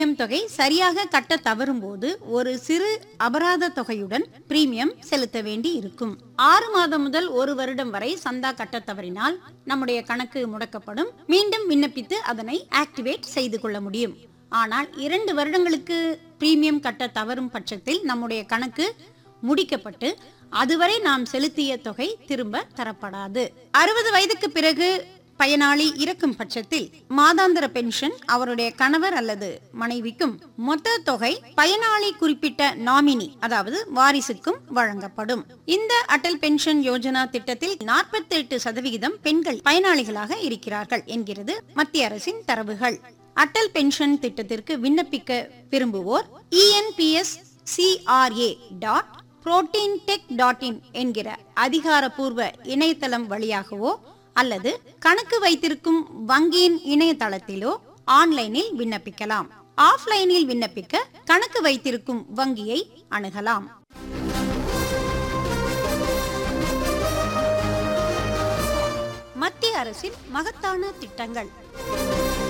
premium தொகை சரியாக கட்ட தவறும் போது ஒரு சிறு அபராத தொகையுடன் பிரீமியம் செலுத்த வேண்டி இருக்கும் ஆறு மாதம் முதல் ஒரு வருடம் வரை சந்தா கட்ட தவறினால் நம்முடைய கணக்கு முடக்கப்படும் மீண்டும் விண்ணப்பித்து அதனை ஆக்டிவேட் செய்து கொள்ள முடியும் ஆனால் இரண்டு வருடங்களுக்கு பிரீமியம் கட்ட தவறும் பட்சத்தில் நம்முடைய கணக்கு முடிக்கப்பட்டு அதுவரை நாம் செலுத்திய தொகை திரும்ப தரப்படாது அறுபது வயதுக்கு பிறகு பயனாளி இறக்கும் பட்சத்தில் மாதாந்திர பென்ஷன் அவருடைய கணவர் அல்லது மனைவிக்கும் மொத்த தொகை பயனாளி குறிப்பிட்ட நாமினி அதாவது வாரிசுக்கும் வழங்கப்படும் இந்த அடல் பென்ஷன் யோஜனா திட்டத்தில் 48% சதவிகிதம் பெண்கள் பயனாளிகளாக இருக்கிறார்கள் என்கிறது மத்திய அரசின் தரவுகள் அடல் பென்ஷன் திட்டத்திற்கு விண்ணப்பிக்க விரும்புவோர் eNPS CRA dot proteantech dot in என்கிற அதிகாரப்பூர்வ இணையதளம் வழியாகவோ அல்லது கணக்கு வைத்திருக்கும் வங்கியின் இணையதளத்திலோ ஆன்லைனில் விண்ணப்பிக்கலாம் ஆஃப்லைனில் விண்ணப்பிக்க கணக்கு வைத்திருக்கும் வங்கியை அணுகலாம் மத்திய அரசின் மகத்தான திட்டங்கள்